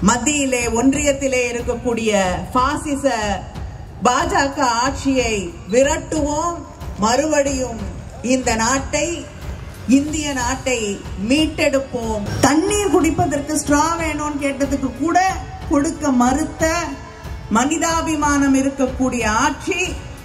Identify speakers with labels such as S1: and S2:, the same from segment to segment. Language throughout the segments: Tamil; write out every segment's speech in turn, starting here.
S1: மத்தியிலே ஒன்றியத்திலே இருக்கக்கூடிய பாசிச பாஜக ஆட்சியை விரட்டுவோம் மறுபடியும் இந்த நாட்டை இந்திய நாட்டை மீட்டெடுப்போம் தண்ணீர் குடிப்பதற்கு ஸ்ட்ரா வேணும்னு கேட்டதுக்கு கூட கொடுக்க மறுத்த மனிதாபிமானம் இருக்கக்கூடிய ஆட்சி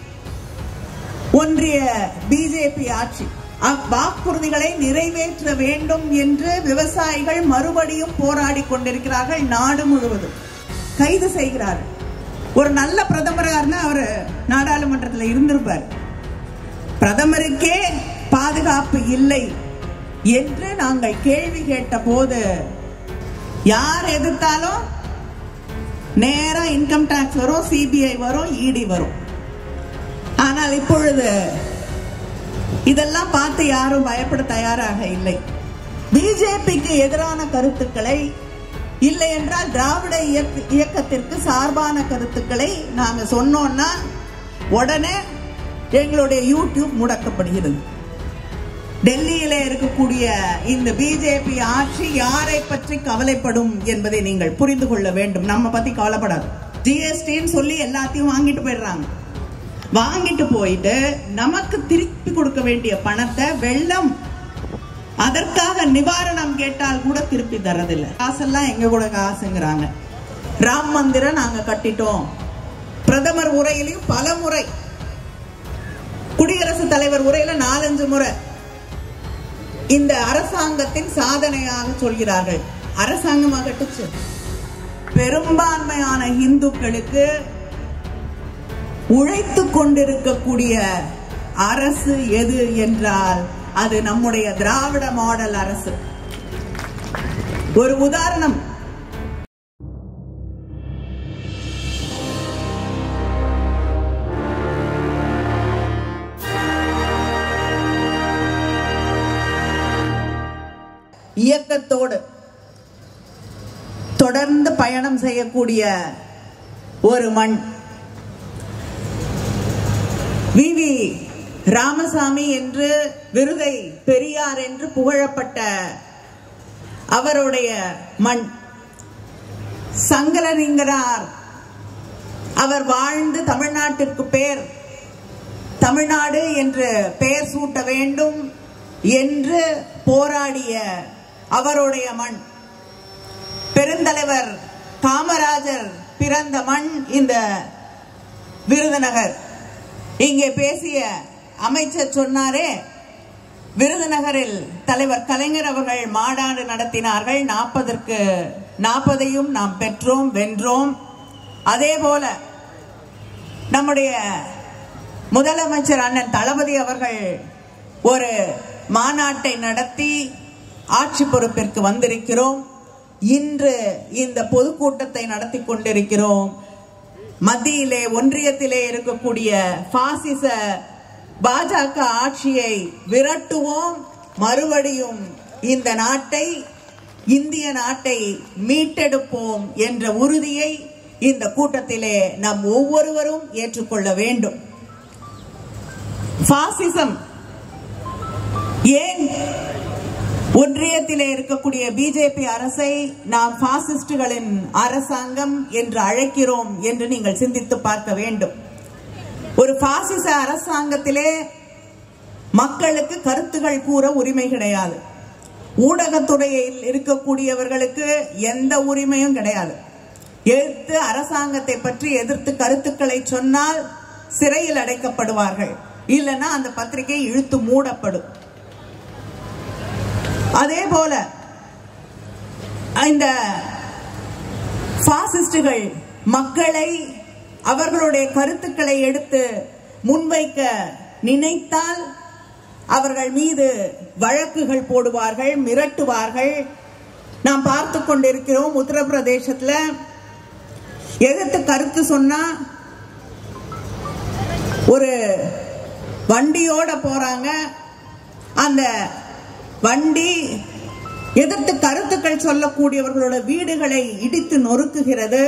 S1: ஒன்றிய பிஜேபி ஆட்சி வாக்குறுதிகளை நிறைவேற்ற வேண்டும் என்று விவசாயிகள் மறுபடியும் போராடி கொண்டிருக்கிறார்கள் நாடு முழுவதும் கைது செய்கிறார்கள் ஒரு நல்ல பிரதமராக இருந்தா அவர் நாடாளுமன்றத்தில் இருந்திருப்பார் பிரதமருக்கே பாதுகாப்பு இல்லை என்று நாங்கள் கேள்வி கேட்ட போது யார் எதிர்த்தாலும் நேரா இன்கம் டாக்ஸ் வரும் சிபிஐ வரும் இடி வரும் ஆனால் இப்பொழுது இதெல்லாம் பார்த்து யாரும் பயப்பட தயாராக இல்லை பிஜேபிக்கு எதிரான கருத்துக்களை இல்லை என்றால் திராவிட இயக்க- இயக்கத்திற்கு சார்பான கருத்துக்களை நாங்க சொன்னோம்னா உடனே எங்களுடைய யூடியூப் முடக்கப்படுகிறது டெல்லியில இருக்கக்கூடிய இந்த பிஜேபி ஆட்சி யாரை பற்றி கவலைப்படும் என்பதை நீங்கள் புரிந்து கொள்ள வேண்டும் நம்ம பத்தி கவலைப்படாது ஜிஎஸ்டின்னு சொல்லி எல்லாத்தையும் வாங்கிட்டு போயிடுறாங்க வாங்கிட்டு போயிட்டு நமக்கு திருப்பி கொடுக்க வேண்டிய பணத்தை வெள்ளம் அதற்காக நிவாரணம் கேட்டால் கூட திருப்பி தரதில்லை காசெல்லாம் எங்க கூட காசுங்கிறாங்க ராம் மந்திரம் நாங்க கட்டிட்டோம் பிரதமர் உரையிலையும் பல முறை குடியரசுத் தலைவர் உரையில நாலஞ்சு முறை இந்த அரசாங்கத்தின் சாதனையாக சொல்கிறார்கள் அரசாங்கமாக கட்டுச்சு பெரும்பான்மையான இந்துக்களுக்கு உழைத்து கொண்டிருக்கக்கூடிய அரசு எது என்றால் அது நம்முடைய திராவிட மாடல் அரசு ஒரு உதாரணம் இயக்கத்தோடு தொடர்ந்து பயணம் செய்யக்கூடிய ஒரு மண் விவி ராமசாமி என்று விருதை பெரியார் என்று புகழப்பட்ட அவருடைய மண் சங்கரலிங்கனார் அவர் வாழ்ந்து தமிழ்நாட்டிற்கு பேர் தமிழ்நாடு என்று பெயர் சூட்ட வேண்டும் என்று போராடிய அவருடைய மண் பெருந்தலைவர் காமராஜர் பிறந்த மண் இந்த விருதுநகர் இங்கே பேசிய அமைச்சர் சொன்னாரே விருதுநகரில் தலைவர் கலைஞர் அவர்கள் மாநாடு நடத்தினார்கள் நாற்பதற்கு நாற்பதையும் நாம் பெற்றோம் வென்றோம் அதே போல நம்முடைய முதலமைச்சர் அண்ணன் தளபதி அவர்கள் ஒரு மாநாட்டை நடத்தி ஆட்சி பொறுப்பிற்கு வந்திருக்கிறோம் இன்று இந்த பொதுக்கூட்டத்தை நடத்தி கொண்டிருக்கிறோம் மத்தியிலே ஒன்றியத்திலே இருக்கக்கூடிய பாசிச பாஜக ஆட்சியை விரட்டுவோம் மறுபடியும் இந்த நாட்டை இந்திய நாட்டை மீட்டெடுப்போம் என்ற உறுதியை இந்த கூட்டத்திலே நாம் ஒவ்வொருவரும் ஏற்றுக்கொள்ள வேண்டும் பாசிசம் ஏன் ஒன்றியத்திலே இருக்கக்கூடிய பிஜேபி அரசை நாம் பாசிஸ்டுகளின் அரசாங்கம் என்று அழைக்கிறோம் என்று நீங்கள் சிந்தித்து பார்க்க வேண்டும் ஒரு பாசிச அரசாங்கத்திலே மக்களுக்கு கருத்துகள் கூற உரிமை கிடையாது ஊடகத்துறையில் இருக்கக்கூடியவர்களுக்கு எந்த உரிமையும் கிடையாது எதிர்த்து அரசாங்கத்தை பற்றி எதிர்த்து கருத்துக்களை சொன்னால் சிறையில் அடைக்கப்படுவார்கள் இல்லைன்னா அந்த பத்திரிகை இழுத்து மூடப்படும் அதே போல இந்த பாசிஸ்டுகள் மக்களை அவர்களுடைய கருத்துக்களை எடுத்து முன்வைக்க நினைத்தால் அவர்கள் மீது வழக்குகள் போடுவார்கள் மிரட்டுவார்கள் நாம் பார்த்து கொண்டிருக்கிறோம் உத்தரப்பிரதேசத்துல எதிர்த்து கருத்து சொன்னா ஒரு வண்டியோட போறாங்க அந்த வண்டி எதிர்த்து கருத்துக்கள் சொல்லக்கூடியவர்களோட வீடுகளை இடித்து நொறுக்குகிறது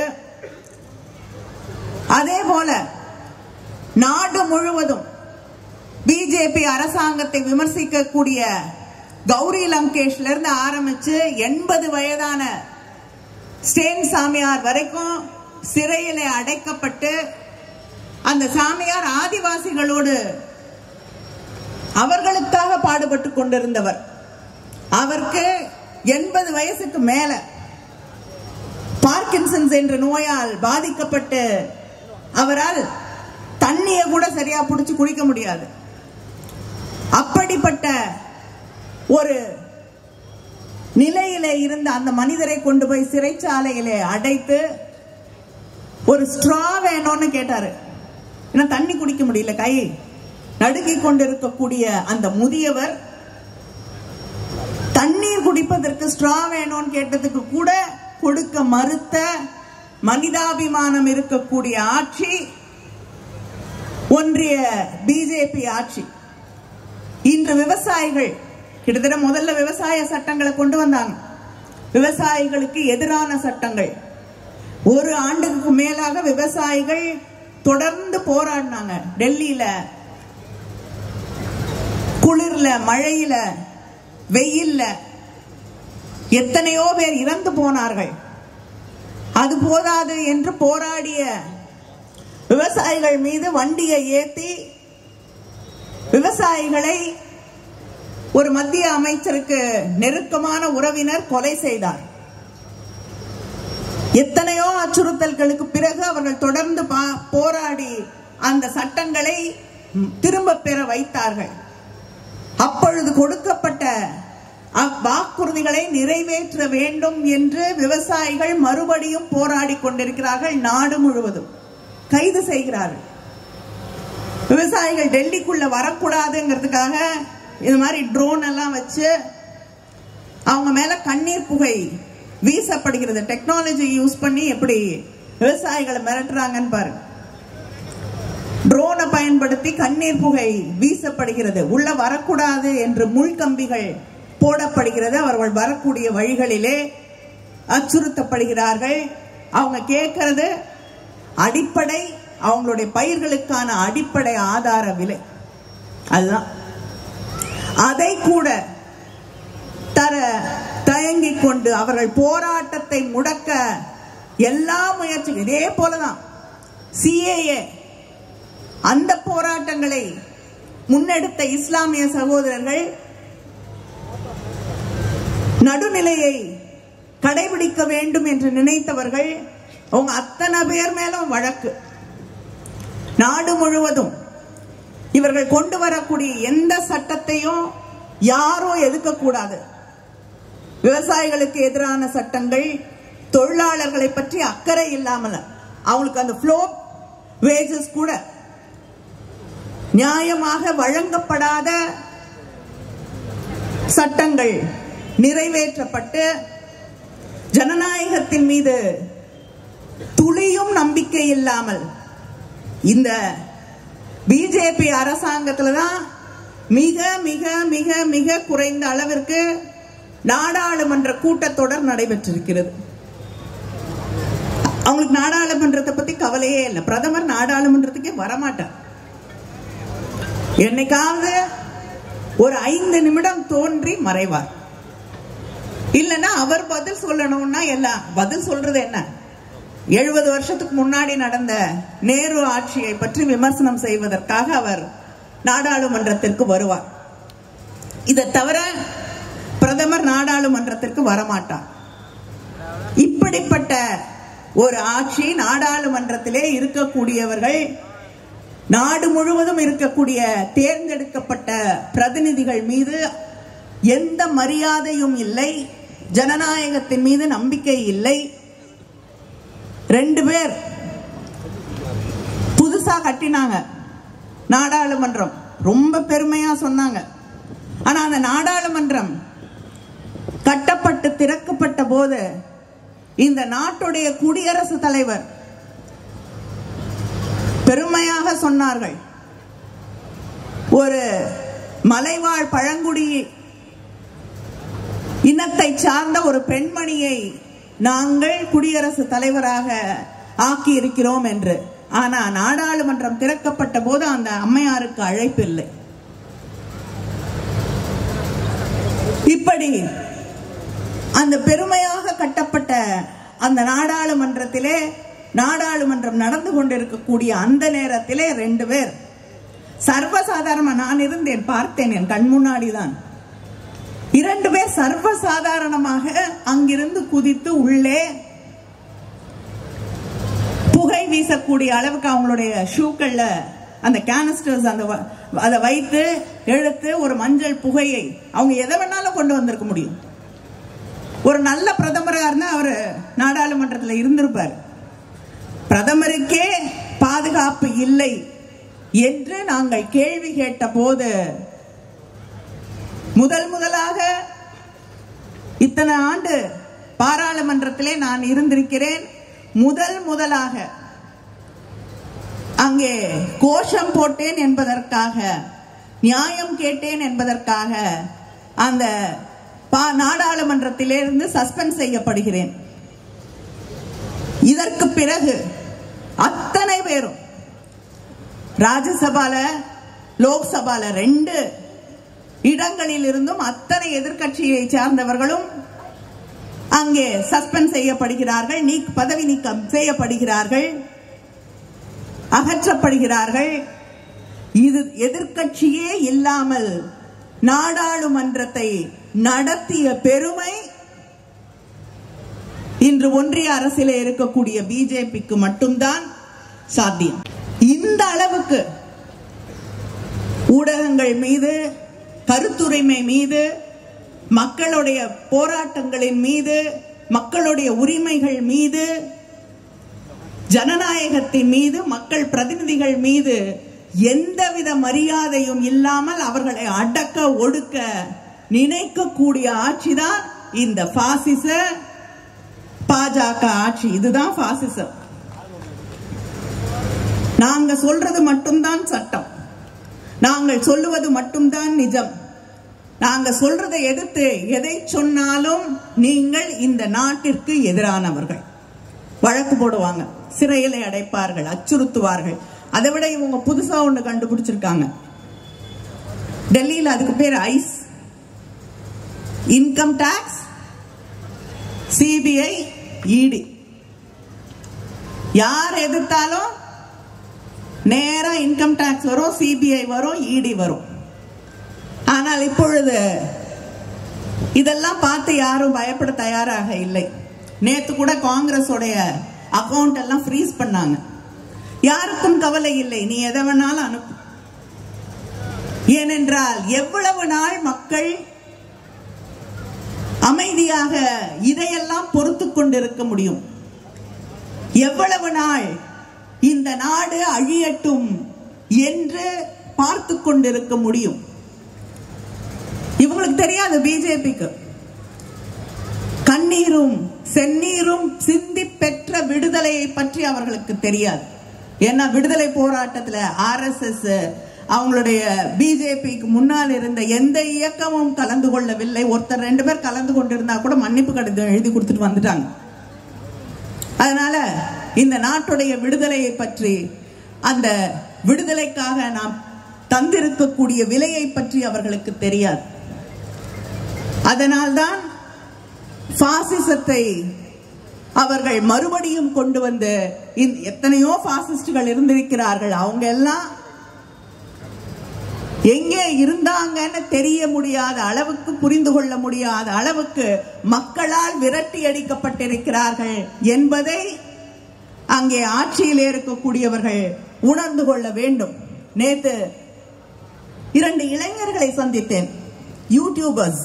S1: அதே போல நாடு முழுவதும் பிஜேபி அரசாங்கத்தை விமர்சிக்கக்கூடிய கௌரி லங்கேஷ்ல இருந்து ஆரம்பிச்சு எண்பது வயதான ஸ்டேன் சாமியார் வரைக்கும் சிறையிலே அடைக்கப்பட்டு அந்த சாமியார் ஆதிவாசிகளோடு அவர்களுக்காக பாடுபட்டு கொண்டிருந்தவர் அவருக்கு எண்பது வயசுக்கு மேல பார்க்கின்சன்ஸ் என்ற நோயால் பாதிக்கப்பட்டு அவரால் தண்ணிய கூட சரியா புடிச்சு குடிக்க முடியாது அப்படிப்பட்ட ஒரு நிலையிலே இருந்த அந்த மனிதரை கொண்டு போய் சிறைச்சாலையிலே அடைத்து ஒரு ஸ்ட்ரா வேணும்னு கேட்டாரு ஏன்னா தண்ணி குடிக்க முடியல கை நடுங்கிக் கொண்டிருக்கக்கூடிய அந்த முதியவர் தண்ணீர் குடிப்பதற்கு ஸ்ட்ரா வேணும்னு கேட்டதுக்கு கூட கொடுக்க மறுத்த மனிதாபிமானம் இருக்கக்கூடிய ஆட்சி ஒன்றிய பிஜேபி ஆட்சி இன்று விவசாயிகள் கிட்டத்தட்ட முதல்ல விவசாய சட்டங்களை கொண்டு வந்தாங்க விவசாயிகளுக்கு எதிரான சட்டங்கள் ஒரு ஆண்டுக்கு மேலாக விவசாயிகள் தொடர்ந்து போராடினாங்க டெல்லியில குளிர்ல மழையில வெயில்ல எத்தனையோ பேர் இறந்து போனார்கள் அது போதாது என்று போராடிய விவசாயிகள் மீது வண்டியை ஏத்தி விவசாயிகளை ஒரு மத்திய அமைச்சருக்கு நெருக்கமான உறவினர் கொலை செய்தார் எத்தனையோ அச்சுறுத்தல்களுக்கு பிறகு அவர்கள் தொடர்ந்து பா- போராடி அந்த சட்டங்களை திரும்ப பெற வைத்தார்கள் அப்பொழுது கொடுக்கப்பட்ட அ- வாக்குறுதிகளை நிறைவேற்ற வேண்டும் என்று விவசாயிகள் மறுபடியும் போராடி கொண்டிருக்கிறார்கள் நாடு முழுவதும் கைது செய்கிறார்கள் விவசாயிகள் டெல்லிக்குள்ள வரக்கூடாதுங்கிறதுக்காக இது மாதிரி ட்ரோன் எல்லாம் வச்சு அவங்க மேல கண்ணீர் புகை வீசப்படுகிறது டெக்னாலஜி யூஸ் பண்ணி எப்படி விவசாயிகளை மிரட்டுறாங்கன்னு பாருங்க ட்ரோனை பயன்படுத்தி கண்ணீர் புகை வீசப்படுகிறது உள்ள வரக்கூடாது என்று முள்கம்பிகள் போடப்படுகிறது அவர்கள் வரக்கூடிய வழிகளிலே அச்சுறுத்தப்படுகிறார்கள் அவங்க கேட்கறது அடிப்படை அவங்களுடைய பயிர்களுக்கான அடிப்படை ஆதார விலை அதுதான் அதை கூட தர தயங்கிக் கொண்டு அவர்கள் போராட்டத்தை முடக்க எல்லா முயற்சி இதே போலதான் சிஏஏ அந்த போராட்டங்களை முன்னெடுத்த இஸ்லாமிய சகோதரர்கள் நடுநிலையை கடைபிடிக்க வேண்டும் என்று நினைத்தவர்கள் அவங்க அத்தனை பேர் மேலும் வழக்கு நாடு முழுவதும் இவர்கள் கொண்டு வரக்கூடிய எந்த சட்டத்தையும் யாரும் எதுக்கக்கூடாது விவசாயிகளுக்கு எதிரான சட்டங்கள் தொழிலாளர்களை பற்றி அக்கறை இல்லாமல் அவங்களுக்கு அந்த ஃப்ளோ வேஜஸ் கூட நியாயமாக வழங்கப்படாத சட்டங்கள் நிறைவேற்றப்பட்டு ஜனநாயகத்தின் மீது துளியும் நம்பிக்கை இல்லாமல் இந்த பிஜேபி அரசாங்கத்துல தான் மிக மிக மிக மிக குறைந்த அளவிற்கு நாடாளுமன்ற கூட்டத்தொடர் நடைபெற்றிருக்கிறது அவங்களுக்கு நாடாளுமன்றத்தை பத்தி கவலையே இல்லை பிரதமர் நாடாளுமன்றத்துக்கே வரமாட்டார் என்னைக்காவது ஒரு ஐந்து நிமிடம் தோன்றி மறைவார் இல்லைன்னா அவர் பதில் சொல்லணும்னா எல்லாம் பதில் சொல்றது என்ன எழுபது வருஷத்துக்கு முன்னாடி நடந்த நேரு ஆட்சியை பற்றி விமர்சனம் செய்வதற்காக அவர் நாடாளுமன்றத்திற்கு வருவார் இதை தவிர பிரதமர் நாடாளுமன்றத்திற்கு வரமாட்டார் இப்படிப்பட்ட ஒரு ஆட்சி நாடாளுமன்றத்திலே இருக்கக்கூடியவர்கள் நாடு முழுவதும் இருக்கக்கூடிய தேர்ந்தெடுக்கப்பட்ட பிரதிநிதிகள் மீது எந்த மரியாதையும் இல்லை ஜனநாயகத்தின் மீது நம்பிக்கை இல்லை ரெண்டு பேர் புதுசா கட்டினாங்க நாடாளுமன்றம் ரொம்ப பெருமையா சொன்னாங்க ஆனா அந்த நாடாளுமன்றம் கட்டப்பட்டு திறக்கப்பட்ட போது இந்த நாட்டுடைய குடியரசுத் தலைவர் பெருமையாக சொன்னார்கள் ஒரு மலைவாழ் பழங்குடி இனத்தை சார்ந்த ஒரு பெண்மணியை நாங்கள் குடியரசுத் தலைவராக ஆக்கி இருக்கிறோம் என்று ஆனா நாடாளுமன்றம் திறக்கப்பட்ட போது அந்த அம்மையாருக்கு அழைப்பு இல்லை இப்படி அந்த பெருமையாக கட்டப்பட்ட அந்த நாடாளுமன்றத்திலே நாடாளுமன்றம் நடந்து கொண்டிருக்கக்கூடிய அந்த நேரத்திலே ரெண்டு பேர் சர்வசாதாரணமா நான் இருந்தேன் பார்த்தேன் என் கண் முன்னாடி தான் இரண்டு பேர் சர்வசாதாரணமாக அங்கிருந்து குதித்து உள்ளே புகை வீசக்கூடிய அளவுக்கு அவங்களுடைய ஷூக்கள்ல அந்த கேனிஸ்டர்ஸ் அந்த வ- அதை வைத்து எடுத்து ஒரு மஞ்சள் புகையை அவங்க எதை வேணாலும் கொண்டு வந்திருக்க முடியும் ஒரு நல்ல பிரதமரா இருந்தா அவர் நாடாளுமன்றத்தில் இருந்திருப்பார் பிரதமருக்கே பாதுகாப்பு இல்லை என்று நாங்கள் கேள்வி கேட்ட போது முதல் முதலாக இத்தனை ஆண்டு பாராளுமன்றத்திலே நான் இருந்திருக்கிறேன் முதல் முதலாக அங்கே கோஷம் போட்டேன் என்பதற்காக நியாயம் கேட்டேன் என்பதற்காக அந்த பா- நாடாளுமன்றத்திலிருந்து சஸ்பெண்ட் செய்யப்படுகிறேன் இதற்கு பிறகு அத்தனை பேரும் ராஜ்யசபால லோக்சபால ரெண்டு இடங்களில் இருந்தும் அத்தனை எதிர்க்கட்சியை சார்ந்தவர்களும் அங்கே சஸ்பெண்ட் செய்யப்படுகிறார்கள் நீக் பதவி நீக்கம் செய்யப்படுகிறார்கள் அகற்றப்படுகிறார்கள் இது எதிர்க்கட்சியே இல்லாமல் நாடாளுமன்றத்தை நடத்திய பெருமை இன்று ஒன்றிய அரசிலே இருக்கக்கூடிய பிஜேபிக்கு மட்டும்தான் சாத்தியம் இந்த அளவுக்கு ஊடகங்கள் மீது கருத்துரிமை மீது மக்களுடைய போராட்டங்களின் மீது மக்களுடைய உரிமைகள் மீது ஜனநாயகத்தின் மீது மக்கள் பிரதிநிதிகள் மீது எந்தவித மரியாதையும் இல்லாமல் அவர்களை அடக்க ஒடுக்க நினைக்கக்கூடிய ஆட்சிதான் இந்த பாசிச பாஜக ஆட்சி இதுதான் பாசிசம் நாங்க சொல்றது மட்டும்தான் சட்டம் நாங்கள் சொல்லுவது மட்டும்தான் நிஜம் நாங்க சொல்றதை எதிர்த்து எதை சொன்னாலும் நீங்கள் இந்த நாட்டிற்கு எதிரானவர்கள் வழக்கு போடுவாங்க சிறையிலே அடைப்பார்கள் அச்சுறுத்துவார்கள் அதை விட இவங்க புதுசா ஒண்ணு கண்டுபிடிச்சிருக்காங்க டெல்லியில் அதுக்கு பேர் ஐஸ் இன்கம் டாக்ஸ் சிபிஐ இடி யார் எதிர்த்தாலும் நேரா இன்கம் டாக்ஸ் வரும் சிபிஐ வரும் இடி வரும் ஆனால் இப்பொழுது இதெல்லாம் பார்த்து யாரும் பயப்பட தயாராக இல்லை நேத்து கூட காங்கிரஸோடைய அக்கவுண்ட் எல்லாம் ஃப்ரீஸ் பண்ணாங்க யாருக்கும் கவலை இல்லை நீ எதை வேணாலும் அனுப்பு ஏனென்றால் எவ்வளவு நாள் மக்கள் அமைதியாக இதையெல்லாம் பொறுத்து கொண்டிருக்க முடியும் எவ்வளவு நாள் இந்த நாடு அழியட்டும் என்று பார்த்து கொண்டிருக்க முடியும் இவங்களுக்கு தெரியாது பிஜேபிக்கு கண்ணீரும் செந்நீரும் சிந்தி பெற்ற விடுதலையை பற்றி அவர்களுக்கு தெரியாது ஏன்னா விடுதலை போராட்டத்துல ஆர்எஸ்எஸ் அவங்களுடைய பிஜேபிக்கு முன்னால் இருந்த எந்த இயக்கமும் கலந்து கொள்ளவில்லை ஒருத்தர் ரெண்டு பேர் கலந்து கொண்டிருந்தா கூட மன்னிப்பு கடிதம் எழுதி கொடுத்துட்டு வந்துட்டாங்க அதனால இந்த நாட்டுடைய விடுதலையை பற்றி அந்த விடுதலைக்காக நாம் தந்திருக்கக்கூடிய விலையை பற்றி அவர்களுக்கு தெரியாது அதனால்தான் பாசிசத்தை அவர்கள் மறுபடியும் கொண்டு வந்து இந்த- எத்தனையோ பாசிஸ்டுகள் இருந்திருக்கிறார்கள் அவங்க எல்லாம் எங்கே இருந்தாங்கன்னு தெரிய முடியாத அளவுக்கு புரிந்து கொள்ள முடியாத அளவுக்கு மக்களால் விரட்டி அடிக்கப்பட்டிருக்கிறார்கள் என்பதை அங்கே ஆட்சியில் இருக்கக்கூடியவர்கள் உணர்ந்து கொள்ள வேண்டும் நேத்து இரண்டு இளைஞர்களை சந்தித்தேன் யூடியூபர்ஸ்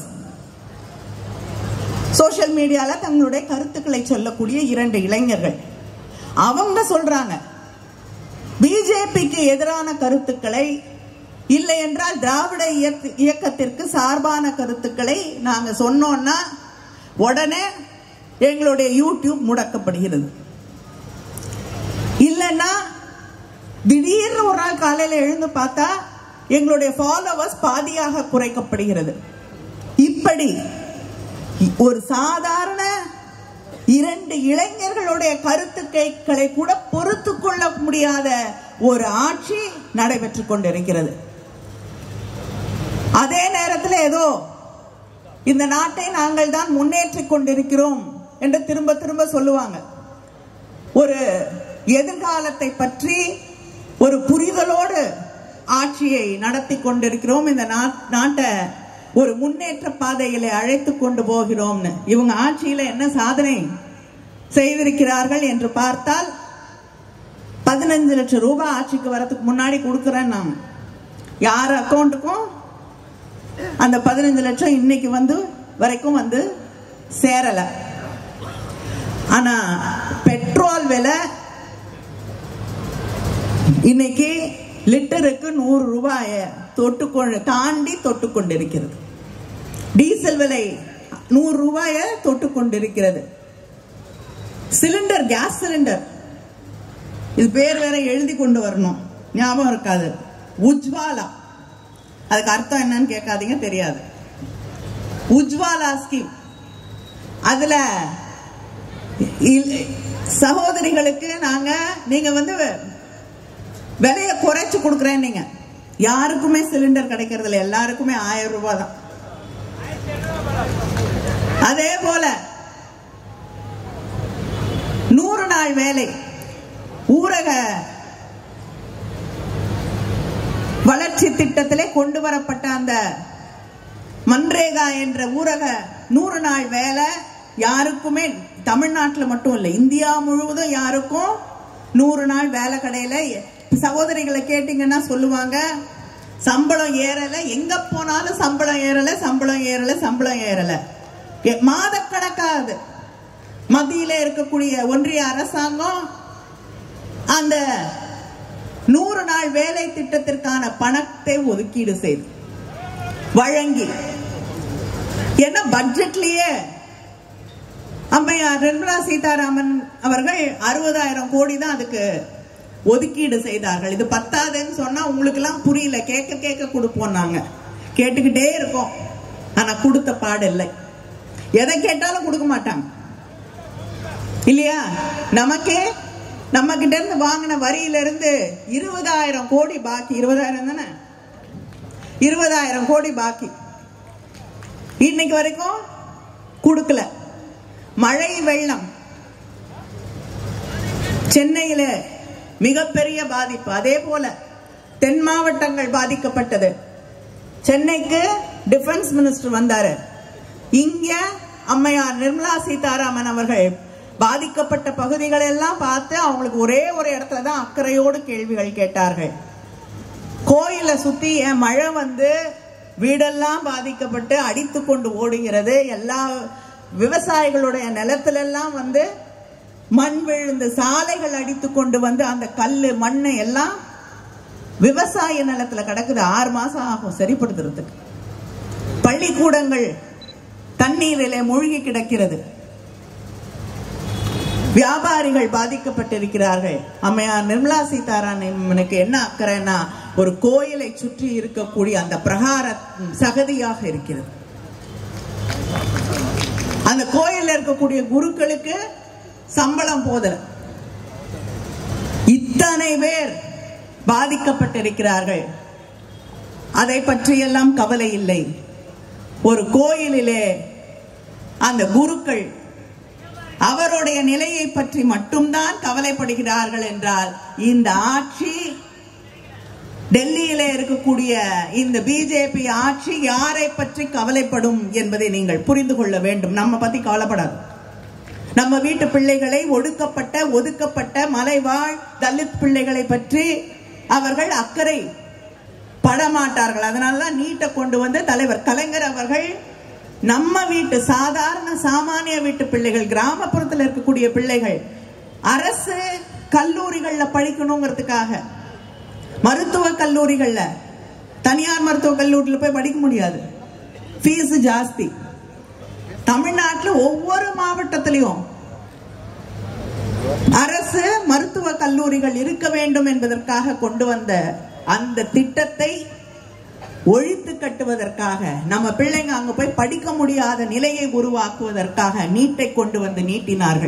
S1: சோஷியல் மீடியால தங்களுடைய கருத்துக்களை சொல்லக்கூடிய இரண்டு இளைஞர்கள் அவங்க சொல்றாங்க பிஜேபிக்கு எதிரான கருத்துக்களை இல்லை என்றால் திராவிட இயக்க- இயக்கத்திற்கு சார்பான கருத்துக்களை நாங்க சொன்னோம்னா உடனே எங்களுடைய யூடியூப் முடக்கப்படுகிறது இல்லைன்னா திடீர்னு ஒரு நாள் காலையில எழுந்து பார்த்தா எங்களுடைய ஃபாலோவர்ஸ் பாதியாக குறைக்கப்படுகிறது இப்படி ஒரு சாதாரண இரண்டு இளைஞர்களுடைய கருத்துக்களை கூட பொறுத்து கொள்ள முடியாத ஒரு ஆட்சி நடைபெற்றுக் கொண்டிருக்கிறது அதே நேரத்தில் ஏதோ இந்த நாட்டை நாங்கள் தான் முன்னேற்றிக் கொண்டிருக்கிறோம் என்று திரும்ப திரும்ப சொல்லுவாங்க ஒரு எதிர்காலத்தை பற்றி ஒரு புரிதலோடு ஆட்சியை நடத்தி கொண்டிருக்கிறோம் இந்த நா- நாட்டை ஒரு முன்னேற்ற பாதையிலே அழைத்து கொண்டு போகிறோம்னு இவங்க ஆட்சியில என்ன சாதனை செய்திருக்கிறார்கள் என்று பார்த்தால் பதினஞ்சு லட்சம் ரூபாய் ஆட்சிக்கு வரதுக்கு முன்னாடி கொடுக்குறேன் நான் யார் அக்கௌண்ட்டுக்கும் அந்த பதினஞ்சு லட்சம் இன்னைக்கு வந்து வரைக்கும் வந்து சேரல ஆனா பெட்ரோல் விலை இன்னைக்கு லிட்டருக்கு நூறு ரூபாய தொட்டுக்கொண்டு தாண்டி தொட்டு கொண்டிருக்கிறது டீசல் விலை நூறு ரூபாய தொட்டு கொண்டிருக்கிறது சிலிண்டர் கேஸ் சிலிண்டர் இது பேர் வேற எழுதி கொண்டு வரணும் ஞாபகம் இருக்காது உஜ்வாலா அதுக்கு அர்த்தம் என்னன்னு கேட்காதீங்க தெரியாது உஜ்வாலா ஸ்கீம் அதுல இல்- சகோதரிகளுக்கு நாங்க நீங்க வந்து விலைய குறைச்சு கொடுக்குறேன் நீங்க யாருக்குமே சிலிண்டர் கிடைக்கிறது இல்லை எல்லாருக்குமே ஆயிரம் ரூபாய் தான் அதே போல நூறு நாள் வேலை ஊரக வளர்ச்சி திட்டத்திலே கொண்டு வரப்பட்ட அந்த மன்ரேகா என்ற ஊரக நூறு நாள் வேலை யாருக்குமே தமிழ்நாட்டில் மட்டும் இல்லை இந்தியா முழுவதும் யாருக்கும் நூறு நாள் வேலை கடையில சகோதரிகளை கேட்டீங்கன்னா சொல்லுவாங்க சம்பளம் ஏறல எங்க போனாலும் சம்பளம் ஏறல சம்பளம் ஏறல சம்பளம் ஏறல எ- மாதக்கணக்காகுது மத்தியில இருக்கக்கூடிய ஒன்றிய அரசாங்கம் அந்த நூறு நாள் வேலை திட்டத்திற்கான பணத்தை ஒதுக்கீடு செய்து வழங்கி ஏன்னா பட்ஜெட்லயே அம்மையார் நிர்மலா சீதாராமன் அவர்கள் அறுபதாயிரம் கோடி தான் அதுக்கு ஒதுக்கீடு செய்தார்கள் இது பத்தாதுன்னு சொன்னா உங்களுக்கு எல்லாம் புரியல கேட்க கேட்க கொடுப்போம் நாங்க கேட்டுக்கிட்டே இருக்கோம் ஆனா கொடுத்த பாடு இல்லை எதை கேட்டாலும் கொடுக்க மாட்டாங்க இல்லையா நமக்கே நம்ம கிட்ட இருந்து வாங்கின வரியில இருந்து இருபதாயிரம் கோடி பாக்கி இருபதாயிரம் தானே இருபதாயிரம் கோடி பாக்கி இன்னைக்கு வரைக்கும் கொடுக்கல மழை வெள்ளம் சென்னையில மிகப்பெரிய பாதிப்பு அதே போல தென் மாவட்டங்கள் பாதிக்கப்பட்டது சென்னைக்கு டிஃபென்ஸ் மினிஸ்டர் வந்தாரு இங்க அம்மையார் நிர்மலா சீதாராமன் அவர்கள் பாதிக்கப்பட்ட பகுதிகளை எல்லாம் பார்த்து அவங்களுக்கு ஒரே ஒரு இடத்துல தான் அக்கறையோடு கேள்விகள் கேட்டார்கள் கோயிலை சுத்தி என் மழை வந்து வீடெல்லாம் பாதிக்கப்பட்டு அடித்து கொண்டு ஓடுகிறது எல்லா விவசாயிகளுடைய நிலத்துல எல்லாம் வந்து மண் விழுந்து சாலைகள் அடித்து கொண்டு வந்து அந்த கல்லு மண்ணை எல்லாம் விவசாய நிலத்துல கிடக்குது ஆறு மாசம் ஆகும் சரிப்படுத்துறதுக்கு பள்ளிக்கூடங்கள் தண்ணீரிலே மூழ்கி கிடக்கிறது வியாபாரிகள் பாதிக்கப்பட்டிருக்கிறார்கள் அம்மையார் நிர்மலா சீதாராமனுக்கு என்ன அக்கறைன்னா ஒரு கோயிலை சுற்றி இருக்கக்கூடிய அந்த பிரகார சகதியாக இருக்கிறது அந்த கோயில்ல இருக்கக்கூடிய குருக்களுக்கு சம்பளம் போதல இத்தனை பேர் பாதிக்கப்பட்டிருக்கிறார்கள் அதை பற்றியெல்லாம் கவலை இல்லை ஒரு கோயிலிலே அந்த குருக்கள் அவருடைய நிலையை பற்றி மட்டும்தான் கவலைப்படுகிறார்கள் என்றால் இந்த ஆட்சி டெல்லியில இருக்கக்கூடிய இந்த பிஜேபி ஆட்சி யாரை பற்றி கவலைப்படும் என்பதை நீங்கள் புரிந்து கொள்ள வேண்டும் நம்ம பத்தி கவலைப்படாது நம்ம வீட்டு பிள்ளைகளை ஒடுக்கப்பட்ட ஒதுக்கப்பட்ட மலைவாழ் தலித் பிள்ளைகளை பற்றி அவர்கள் அக்கறை படமாட்டார்கள் அதனாலதான் நீட்டை கொண்டு வந்த தலைவர் கலைஞர் அவர்கள் நம்ம வீட்டு சாதாரண சாமானிய வீட்டு பிள்ளைகள் கிராமப்புறத்தில் இருக்கக்கூடிய பிள்ளைகள் அரசு கல்லூரிகள்ல படிக்கணுங்கிறதுக்காக மருத்துவ கல்லூரிகள்ல தனியார் மருத்துவ கல்லூரியில் போய் படிக்க முடியாது ஃபீஸ் ஜாஸ்தி தமிழ்நாட்டில் ஒவ்வொரு மாவட்டத்திலையும் அரசு மருத்துவ கல்லூரிகள் இருக்க வேண்டும் என்பதற்காக கொண்டு வந்த அந்த திட்டத்தை ஒழித்து கட்டுவதற்காக நம்ம பிள்ளைங்க அங்க போய் படிக்க முடியாத நிலையை உருவாக்குவதற்காக நீட்டை கொண்டு வந்து நீட்டினார்கள்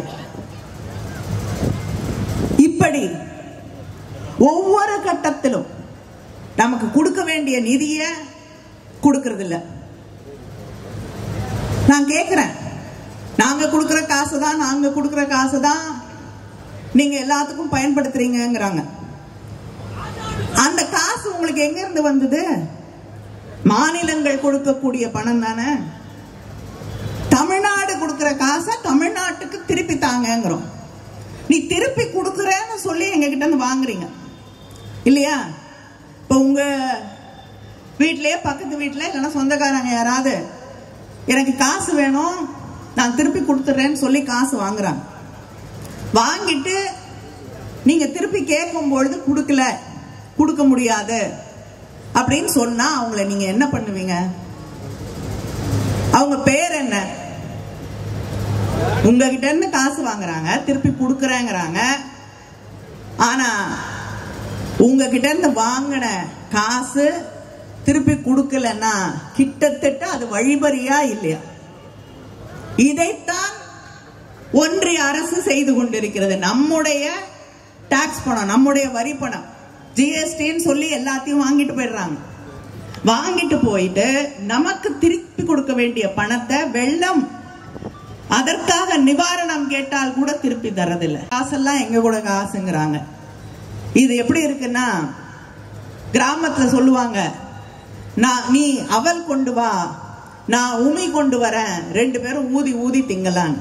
S1: இப்படி ஒவ்வொரு கட்டத்திலும் நமக்கு கொடுக்க வேண்டிய நிதிய கொடுக்கறது இல்ல நான் கேக்குறேன் நாங்க கொடுக்கிற காசு தான் நாங்க கொடுக்கிற காசு தான் நீங்க எல்லாத்துக்கும் பயன்படுத்துறீங்கங்கிறாங்க அந்த காசு உங்களுக்கு எங்க இருந்து வந்தது மாநிலங்கள் கொடுக்கக்கூடிய பணம் தானே தமிழ்நாடு கொடுக்கிற காசை தமிழ்நாட்டுக்கு திருப்பி தாங்கங்கிறோம் நீ திருப்பி கொடுக்குறேன்னு சொல்லி எங்க கிட்ட இருந்து வாங்குறீங்க இல்லையா இப்போ உங்க வீட்லயே பக்கத்து வீட்டுல இல்லைன்னா சொந்தக்காரங்க யாராவது எனக்கு காசு வேணும் நான் திருப்பி கொடுத்துட்றேன்னு சொல்லி காசு வாங்குறாங்க வாங்கிட்டு நீங்க திருப்பி கேட்கும் பொழுது கொடுக்கல கொடுக்க முடியாது அப்படின்னு சொன்னா அவங்கள நீங்க என்ன பண்ணுவீங்க அவங்க பேர் என்ன உங்ககிட்ட இருந்து காசு வாங்குறாங்க திருப்பி கொடுக்கறேங்கிறாங்க ஆனா உங்ககிட்ட இருந்து வாங்கின காசு திருப்பி கொடுக்கலன்னா கிட்டத்தட்ட அது வழிபறியா இல்லையா இதைத்தான் ஒன்றிய அரசு செய்து கொண்டிருக்கிறது நம்முடைய டாக்ஸ் பணம் நம்முடைய வரி பணம் ஜிஎஸ்டின்னு சொல்லி எல்லாத்தையும் வாங்கிட்டு போயிடுறாங்க வாங்கிட்டு போயிட்டு நமக்கு திருப்பி கொடுக்க வேண்டிய பணத்தை வெள்ளம் அதற்காக நிவாரணம் கேட்டால் கூட திருப்பி தரதில்லை காசெல்லாம் எங்க கூட காசுங்கிறாங்க இது எப்படி இருக்குன்னா கிராமத்துல சொல்லுவாங்க நான் நீ அவல் கொண்டு வா நான் உமி கொண்டு வரேன் ரெண்டு பேரும் ஊதி ஊதி திங்கலாம்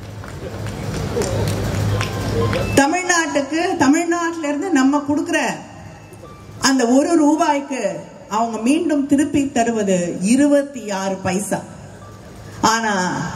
S1: தமிழ்நாட்டுக்கு தமிழ்நாட்டில இருந்து நம்ம கொடுக்கிற அந்த ஒரு ரூபாய்க்கு அவங்க மீண்டும் திருப்பி தருவது இருபத்தி ஆறு பைசா ஆனா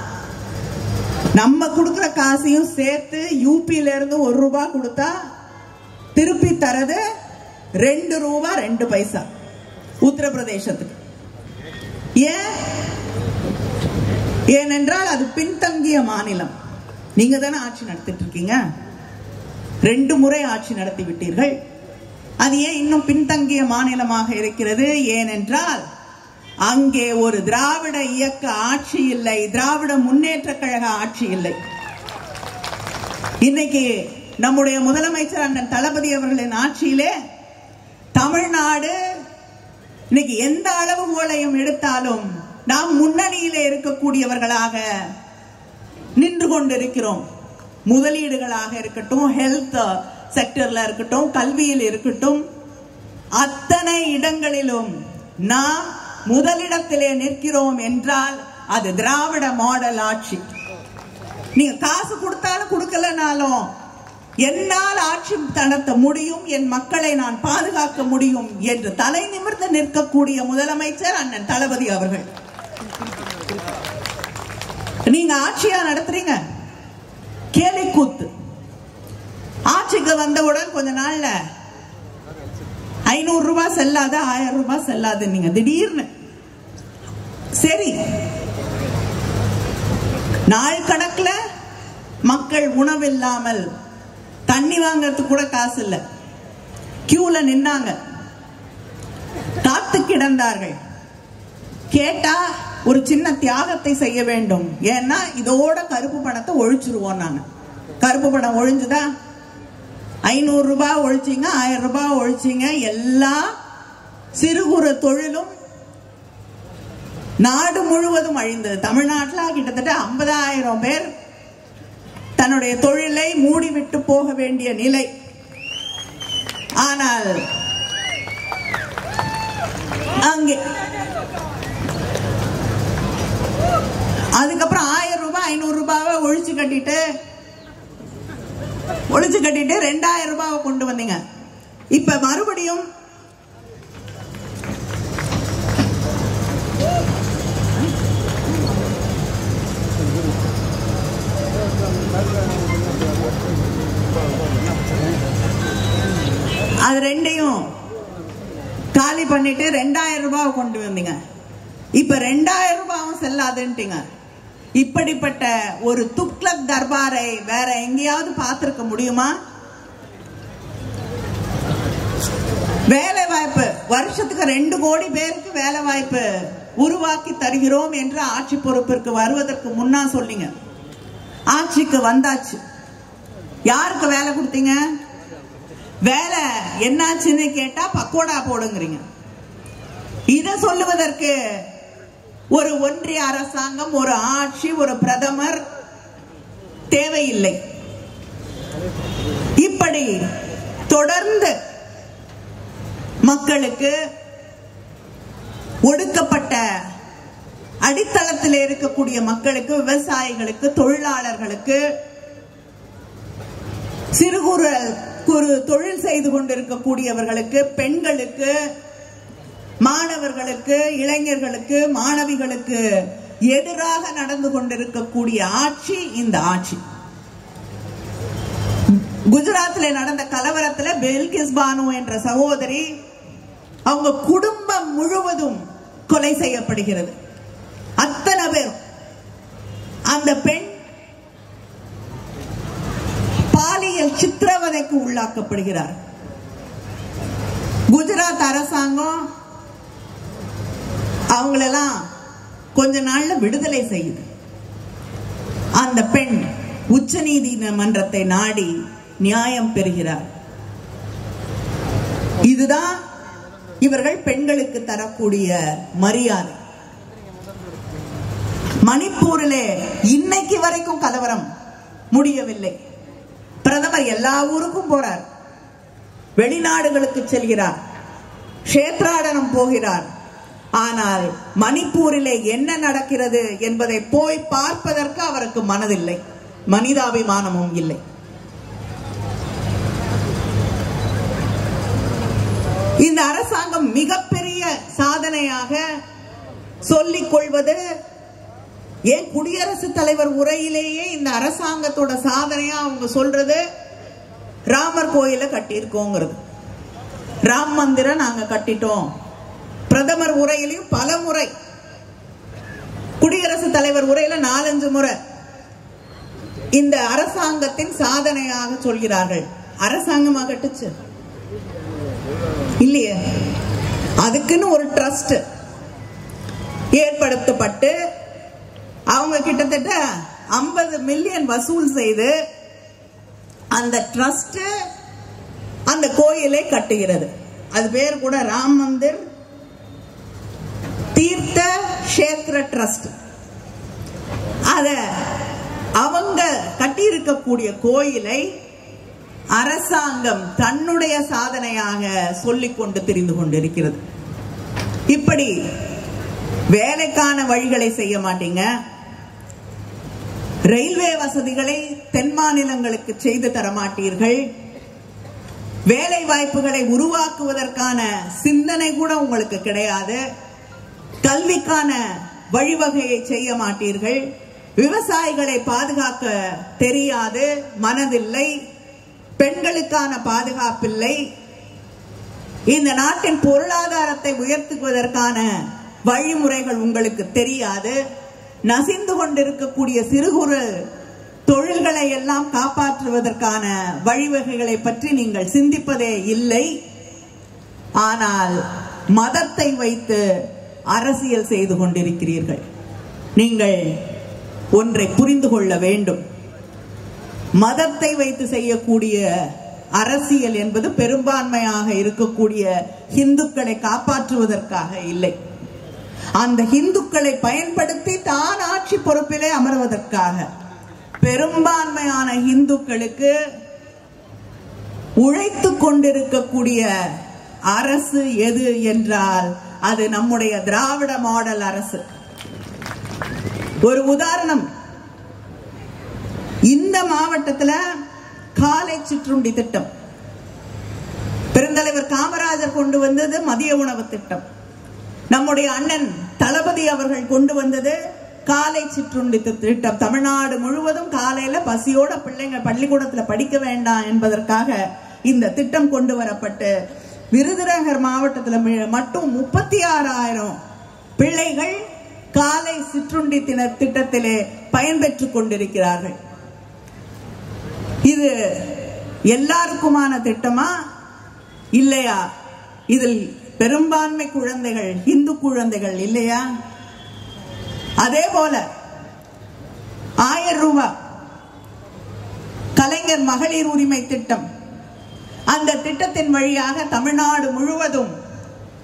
S1: நம்ம கொடுக்கிற காசையும் சேர்த்து யூபியில இருந்து ஒரு ரூபாய் கொடுத்தா திருப்பி தரது ரெண்டு ரூபா ரெண்டு பைசா உத்தரப்பிரதேசத்துக்கு ஏன் ஏனென்றால் அது பின்தங்கிய மாநிலம் நீங்க தானே ஆட்சி நடத்திட்டு இருக்கீங்க ரெண்டு முறை ஆட்சி நடத்தி விட்டீர்கள் அது ஏன் இன்னும் பின்தங்கிய மாநிலமாக இருக்கிறது ஏனென்றால் அங்கே ஒரு திராவிட இயக்க ஆட்சி இல்லை திராவிட முன்னேற்ற கழக ஆட்சி இல்லை இன்னைக்கு நம்முடைய முதலமைச்சர் அண்ணன் தளபதி அவர்களின் ஆட்சியிலே தமிழ்நாடு இன்னைக்கு எந்த அளவுகோலையும் எடுத்தாலும் நாம் முன்னணியிலே இருக்கக்கூடியவர்களாக நின்று கொண்டிருக்கிறோம் முதலீடுகளாக இருக்கட்டும் ஹெல்த் செக்டர்ல இருக்கட்டும் கல்வியில் இருக்கட்டும் அத்தனை இடங்களிலும் நாம் முதலிடத்திலே நிற்கிறோம் என்றால் அது திராவிட மாடல் ஆட்சி நீங்க காசு கொடுத்தாலும் கொடுக்கலனாலும் என்னால் ஆட்சி நடத்த முடியும் என் மக்களை நான் பாதுகாக்க முடியும் என்று தலை நிமிர்ந்து நிற்கக்கூடிய முதலமைச்சர் அண்ணன் தளபதி அவர்கள் நீங்க ஆட்சியா நடத்துறீங்க கேலி கூத்து ஆட்சிக்கு வந்தவுடன் கொஞ்ச நாள்ல ஐநூறு ரூபாய் செல்லாது ஆயிரம் ரூபாய் செல்லாது நீங்க திடீர்னு சரி நாள் கணக்குல மக்கள் உணவில்லாமல் தண்ணி வாங்கறதுக்கு கூட காசு இல்ல கியூல நின்னாங்க காத்து கிடந்தார்கள் கேட்டா ஒரு சின்ன தியாகத்தை செய்ய வேண்டும் ஏன்னா இதோட கருப்பு பணத்தை ஒழிச்சிருவோம் நாங்க கருப்பு பணம் ஒழிஞ்சுதா ஐநூறு ரூபாய் ஒழிச்சிங்க ஆயிரம் ரூபாய் ஒழிச்சிங்க எல்லா சிறு குறு தொழிலும் நாடு முழுவதும் அழிந்தது தமிழ்நாட்டில் கிட்டத்தட்ட ஐம்பதாயிரம் பேர் தன்னுடைய தொழிலை மூடிவிட்டு போக வேண்டிய நிலை ஆனால் அங்கே அதுக்கப்புறம் ஆயிரம் ரூபாய் ஐநூறு ரூபாவை ஒழிச்சு கட்டிட்டு ஒழிச்சு கட்டிட்டு ரெண்டாயிரம் ரூபாவை கொண்டு வந்தீங்க இப்ப மறுபடியும் அது ரெண்டையும் காலி பண்ணிட்டு ரெண்டாயிரம் ரூபாய் கொண்டு வந்தீங்க இப்ப ரெண்டாயிரம் ரூபாயும் செல்லாதுன்ட்டீங்க இப்படிப்பட்ட ஒரு துக்ளக் தர்பாரை வேற எங்கேயாவது பார்த்திருக்க முடியுமா வேலை வாய்ப்பு வருஷத்துக்கு ரெண்டு கோடி பேருக்கு வேலை வாய்ப்பு உருவாக்கி தருகிறோம் என்று ஆட்சி பொறுப்பிற்கு வருவதற்கு முன்னா சொன்னீங்க ஆட்சிக்கு வந்தாச்சு யாருக்கு வேலை கொடுத்தீங்க வேலை என்னாச்சுன்னு கேட்டா பக்கோடா போடுங்கிறீங்க இத சொல்லுவதற்கு ஒரு ஒன்றிய அரசாங்கம் ஒரு ஆட்சி ஒரு பிரதமர் தேவையில்லை இப்படி தொடர்ந்து மக்களுக்கு ஒடுக்கப்பட்ட அடித்தளத்தில் இருக்கக்கூடிய மக்களுக்கு விவசாயிகளுக்கு தொழிலாளர்களுக்கு சிறு குறு குறு தொழில் செய்து கொண்டிருக்கக்கூடியவர்களுக்கு பெண்களுக்கு மாணவர்களுக்கு இளைஞர்களுக்கு மாணவிகளுக்கு எதிராக நடந்து கொண்டிருக்கக்கூடிய ஆட்சி இந்த ஆட்சி குஜராத்ல நடந்த கலவரத்துல பெல்கிஸ் பானு என்ற சகோதரி அவங்க குடும்பம் முழுவதும் கொலை செய்யப்படுகிறது அத்தனை பேரும் அந்த பெண் பாலியல் சித்திரவதைக்கு உள்ளாக்கப்படுகிறார் குஜராத் அரசாங்கம் அவங்களெல்லாம் கொஞ்ச நாள்ல விடுதலை செய்யுது அந்த பெண் உச்ச நீதிமன்றத்தை நாடி நியாயம் பெறுகிறார் இதுதான் இவர்கள் பெண்களுக்கு தரக்கூடிய மரியாதை மணிப்பூரிலே இன்னைக்கு வரைக்கும் கலவரம் முடியவில்லை பிரதமர் எல்லா ஊருக்கும் போறார் வெளிநாடுகளுக்கு செல்கிறார் கஷேத்ராடனம் போகிறார் ஆனால் மணிப்பூரிலே என்ன நடக்கிறது என்பதை போய் பார்ப்பதற்கு அவருக்கு மனதில்லை மனிதாபிமானமும் இல்லை இந்த அரசாங்கம் மிகப்பெரிய சாதனையாக சொல்லிக் கொள்வது ஏன் குடியரசுத் தலைவர் உரையிலேயே இந்த அரசாங்கத்தோட சாதனையா அவங்க சொல்றது ராமர் கோயில கட்டியிருக்கோங்கிறது ராம் மந்திரம் நாங்க கட்டிட்டோம் பிரதமர் உரையிலையும் பல முறை குடியரசுத் தலைவர் உரையில நாலஞ்சு முறை இந்த அரசாங்கத்தின் சாதனையாக சொல்கிறார்கள் அரசாங்கமா கட்டுச்சு இல்லையே அதுக்குன்னு ஒரு ட்ரஸ்ட் ஏற்படுத்தப்பட்டு அவங்க கிட்டத்தட்ட ஐம்பது மில்லியன் வசூல் செய்து அந்த ட்ரஸ்ட் அந்த கோயிலை கட்டுகிறது அது பேர் கூட ராம் மந்திர் தீர்த்த கஷேத்திர ட்ரஸ்ட் அத அவங்க கட்டியிருக்கக்கூடிய கோயிலை அரசாங்கம் தன்னுடைய சாதனையாக சொல்லிக் கொண்டு தெரிந்து கொண்டிருக்கிறது இப்படி வேலைக்கான வழிகளை செய்ய மாட்டீங்க ரயில்வே வசதிகளை தென் மாநிலங்களுக்கு செய்து தர மாட்டீர்கள் வேலை வாய்ப்புகளை உருவாக்குவதற்கான சிந்தனை கூட உங்களுக்கு கிடையாது கல்விக்கான வழிவகையை செய்ய மாட்டீர்கள் விவசாயிகளை பாதுகாக்க தெரியாது மனதில்லை பெண்களுக்கான பாதுகாப்பில்லை இந்த நாட்டின் பொருளாதாரத்தை உயர்த்துவதற்கான வழிமுறைகள் உங்களுக்கு தெரியாது நசிந்து கொண்டிருக்கக்கூடிய சிறு குறு தொழில்களை எல்லாம் காப்பாற்றுவதற்கான வழிவகைகளை பற்றி நீங்கள் சிந்திப்பதே இல்லை ஆனால் மதத்தை வைத்து அரசியல் செய்து கொண்டிருக்கிறீர்கள் நீங்கள் ஒன்றை புரிந்து கொள்ள வேண்டும் மதத்தை வைத்து செய்யக்கூடிய அரசியல் என்பது பெரும்பான்மையாக இருக்கக்கூடிய இந்துக்களை காப்பாற்றுவதற்காக இல்லை அந்த இந்துக்களை பயன்படுத்தி தான் ஆட்சி பொறுப்பிலே அமர்வதற்காக பெரும்பான்மையான இந்துக்களுக்கு உழைத்து கொண்டிருக்கக்கூடிய அரசு எது என்றால் அது நம்முடைய திராவிட மாடல் அரசு ஒரு உதாரணம் இந்த மாவட்டத்துல காலை சிற்றுண்டி திட்டம் பெருந்தலைவர் காமராஜர் கொண்டு வந்தது மதிய உணவு திட்டம் நம்முடைய அண்ணன் தளபதி அவர்கள் கொண்டு வந்தது காலை சிற்றுண்டி திட்டம் தமிழ்நாடு முழுவதும் காலையில பசியோட பிள்ளைங்க பள்ளிக்கூடத்துல படிக்க வேண்டாம் என்பதற்காக இந்த திட்டம் கொண்டு வரப்பட்டு விருதுநகர் மாவட்டத்துல மட்டும் முப்பத்தி ஆறாயிரம் பிள்ளைகள் காலை சிற்றுண்டி தின திட்டத்திலே பயன்பெற்றுக் கொண்டிருக்கிறார்கள் இது எல்லாருக்குமான திட்டமா இல்லையா இதில் பெரும்பான்மை குழந்தைகள் இந்து குழந்தைகள் இல்லையா அதே போல ஆயிரம் ரூபாய் கலைஞர் மகளிர் உரிமை திட்டம் அந்த திட்டத்தின் வழியாக தமிழ்நாடு முழுவதும்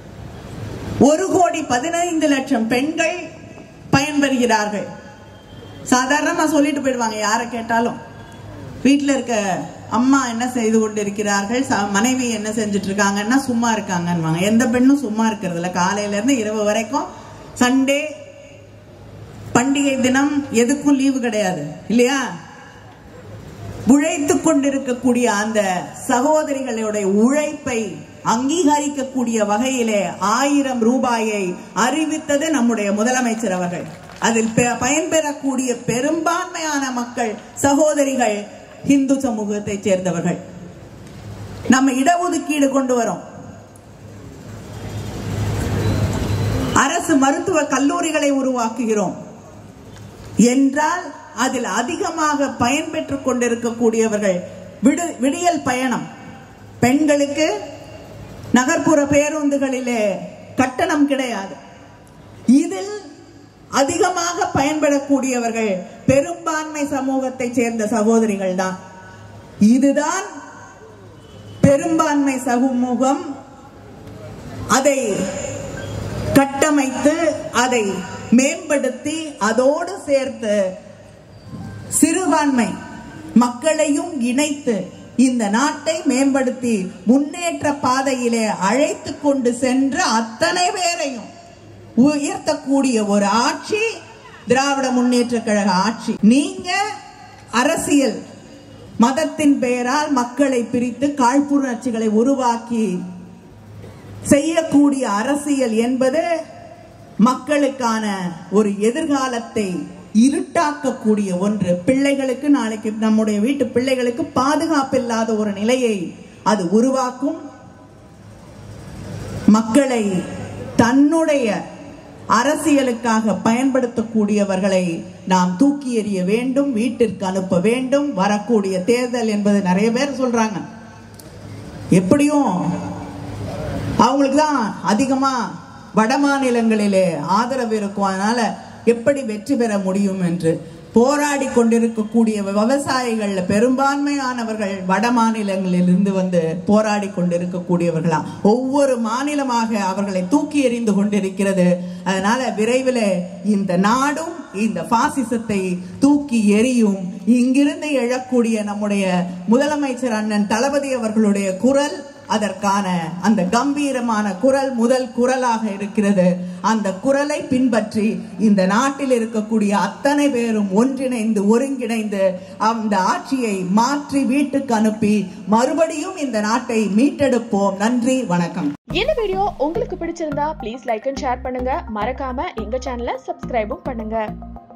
S1: ஒரு கோடி பதினைந்து லட்சம் பெண்கள் பயன்பெறுகிறார்கள் சாதாரணமா சொல்லிட்டு போயிடுவாங்க யாரை கேட்டாலும் வீட்டில் இருக்க அம்மா என்ன செய்து கொண்டு இருக்கிறார்கள் ச- மனைவி என்ன செஞ்சுட்டு இருக்காங்கன்னா சும்மா இருக்காங்கன்னுவாங்க எந்த பெண்ணும் சும்மா இருக்கிறது இல்ல காலையில இருந்து இரவு வரைக்கும் சண்டே பண்டிகை தினம் எதுக்கும் லீவு கிடையாது இல்லையா உழைத்து கொண்டிருக்கக்கூடிய அந்த சகோதரிகளுடைய உழைப்பை அங்கீகரிக்கக்கூடிய வகையிலே ஆயிரம் ரூபாயை அறிவித்தது நம்முடைய முதலமைச்சர் அவர்கள் அதில் பெ- பயன்பெறக்கூடிய பெரும்பான்மையான மக்கள் சகோதரிகள் இந்து சமூகத்தைச் சேர்ந்தவர்கள் நம்ம இடஒதுக்கீடு கொண்டு வரோம் அரசு மருத்துவ கல்லூரிகளை உருவாக்குகிறோம் என்றால் அதில் அதிகமாக பயன்பெற்றுக் கொண்டிருக்கக்கூடியவர்கள் விடு விடியல் பயணம் பெண்களுக்கு நகர்ப்புற பேருந்துகளிலே கட்டணம் கிடையாது இதில் அதிகமாக பயன்படக்கூடியவர்கள் பெரும்பான்மை சமூகத்தைச் சேர்ந்த சகோதரிகள் தான் இதுதான் பெரும்பான்மை சமூகம் அதை கட்டமைத்து அதை மேம்படுத்தி அதோடு சேர்த்து சிறுபான்மை மக்களையும் இணைத்து இந்த நாட்டை மேம்படுத்தி முன்னேற்ற பாதையிலே அழைத்து கொண்டு சென்ற அத்தனை பேரையும் உயர்த்தக்கூடிய ஒரு ஆட்சி திராவிட முன்னேற்ற கழக ஆட்சி நீங்க அரசியல் மதத்தின் பெயரால் மக்களை பிரித்து காழ்ப்புணர்ச்சிகளை உருவாக்கி செய்யக்கூடிய அரசியல் என்பது மக்களுக்கான ஒரு எதிர்காலத்தை இருட்டாக்கக்கூடிய ஒன்று பிள்ளைகளுக்கு நாளைக்கு நம்முடைய வீட்டு பிள்ளைகளுக்கு பாதுகாப்பு இல்லாத ஒரு நிலையை அது உருவாக்கும் மக்களை தன்னுடைய அரசியலுக்காக பயன்படுத்தக்கூடியவர்களை நாம் தூக்கி எறிய வேண்டும் வீட்டிற்கு அனுப்ப வேண்டும் வரக்கூடிய தேர்தல் என்பது நிறைய பேர் சொல்றாங்க எப்படியும் அவங்களுக்கு தான் அதிகமா வட மாநிலங்களிலே ஆதரவு இருக்கும் அதனால எப்படி வெற்றி பெற முடியும் என்று போராடி கொண்டிருக்கக்கூடிய விவசாயிகள்ல பெரும்பான்மையானவர்கள் வட மாநிலங்களிலிருந்து வந்து போராடி கொண்டிருக்கக்கூடியவர்களா ஒவ்வொரு மாநிலமாக அவர்களை தூக்கி எறிந்து கொண்டிருக்கிறது அதனால விரைவில் இந்த நாடும் இந்த பாசிசத்தை தூக்கி எறியும் இங்கிருந்து எழக்கூடிய நம்முடைய முதலமைச்சர் அண்ணன் தளபதி அவர்களுடைய குரல் அதற்கான அந்த கம்பீரமான குரல் முதல் குரலாக இருக்கிறது அந்த குரலை பின்பற்றி இந்த நாட்டில் இருக்கக்கூடிய அத்தனை பேரும் ஒன்றிணைந்து ஒருங்கிணைந்து அந்த ஆட்சியை மாற்றி வீட்டுக்கு அனுப்பி மறுபடியும் இந்த நாட்டை மீட்டெடுப்போம் நன்றி வணக்கம்
S2: இந்த வீடியோ உங்களுக்கு பிடிச்சிருந்தா ப்ளீஸ் லைக் அண்ட் ஷேர் பண்ணுங்க மறக்காம எங்க சேனலை சப்ஸ்கிரைபும் பண்ணுங்க